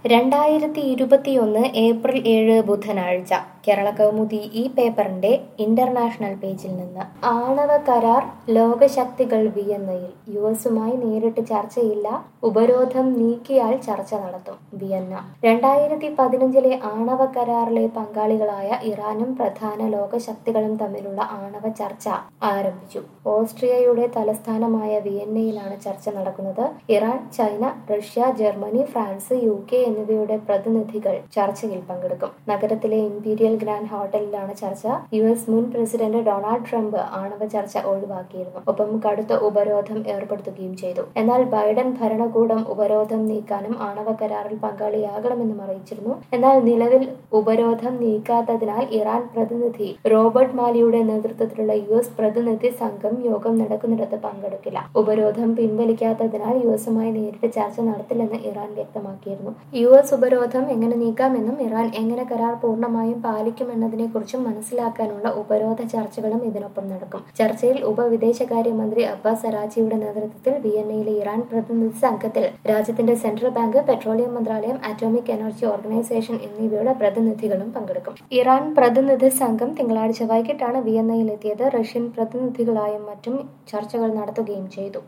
രണ്ടായിരത്തി ഇരുപത്തിയൊന്ന് ഏപ്രിൽ ഏഴ് ബുധനാഴ്ച കേരള കൗമുദി ഈ പേപ്പറിന്റെ ഇന്റർനാഷണൽ പേജിൽ നിന്ന് ആണവ കരാർ ലോകശക്തികൾ വിയന്നയിൽ യു എസുമായി നേരിട്ട് ചർച്ചയില്ല ഉപരോധം നീക്കിയാൽ ചർച്ച നടത്തും വിയന്ന രണ്ടായിരത്തി പതിനഞ്ചിലെ ആണവ കരാറിലെ പങ്കാളികളായ ഇറാനും പ്രധാന ലോകശക്തികളും തമ്മിലുള്ള ആണവ ചർച്ച ആരംഭിച്ചു ഓസ്ട്രിയയുടെ തലസ്ഥാനമായ വിയന്നയിലാണ് ചർച്ച നടക്കുന്നത് Iran China Russia Germany France U K എന്നിവയുടെ പ്രതിനിധികൾ ചർച്ചയിൽ പങ്കെടുക്കും നഗരത്തിലെ ഇംപീരിയൽ ഗ്രാൻഡ് ഹോട്ടലിലാണ് ചർച്ച യു എസ് മുൻ പ്രസിഡന്റ് ഡൊണാൾഡ് ട്രംപ് ആണവ ചർച്ച ഒഴിവാക്കിയിരുന്നു ഒപ്പം കടുത്ത ഉപരോധം ഏർപ്പെടുത്തുകയും ചെയ്തു എന്നാൽ ബൈഡൻ ഭരണകൂടം ഉപരോധം നീക്കാനും ആണവ കരാറിൽ പങ്കാളിയാകണമെന്നും അറിയിച്ചിരുന്നു എന്നാൽ നിലവിൽ ഉപരോധം നീക്കാത്തതിനാൽ ഇറാൻ പ്രതിനിധി റോബർട്ട് മാലിയുടെ നേതൃത്വത്തിലുള്ള യു എസ് പ്രതിനിധി സംഘം യോഗം നടക്കുന്നിടത്ത് പങ്കെടുക്കില്ല ഉപരോധം പിൻവലിക്കാത്തതിനാൽ യു എസുമായി നേരിട്ട് ചർച്ച നടത്തില്ലെന്ന് ഇറാൻ വ്യക്തമാക്കിയിരുന്നു യു എസ് ഉപരോധം എങ്ങനെ നീക്കാമെന്നും ഇറാൻ എങ്ങനെ കരാർ പൂർണ്ണമായും പാലിക്കുമെന്നതിനെക്കുറിച്ചും മനസ്സിലാക്കാനുള്ള ഉപരോധ ചർച്ചകളും ഇതിനൊപ്പം നടക്കും ചർച്ചയിൽ ഉപവിദേശകാര്യമന്ത്രി അബ്ബാസ് അറാച്ചിയുടെ നേതൃത്വത്തിൽ വിയന്നയിലെ ഇറാൻ പ്രതിനിധി സംഘത്തിൽ രാജ്യത്തിന്റെ സെൻട്രൽ ബാങ്ക് പെട്രോളിയം മന്ത്രാലയം അറ്റോമിക് എനർജി ഓർഗനൈസേഷൻ എന്നിവയുടെ പ്രതിനിധികളും പങ്കെടുക്കും ഇറാൻ പ്രതിനിധി സംഘം തിങ്കളാഴ്ച വൈകിട്ടാണ് വിയന്നയിലെത്തിയത് റഷ്യൻ പ്രതിനിധികളായും മറ്റും ചർച്ചകൾ നടത്തുകയും ചെയ്തു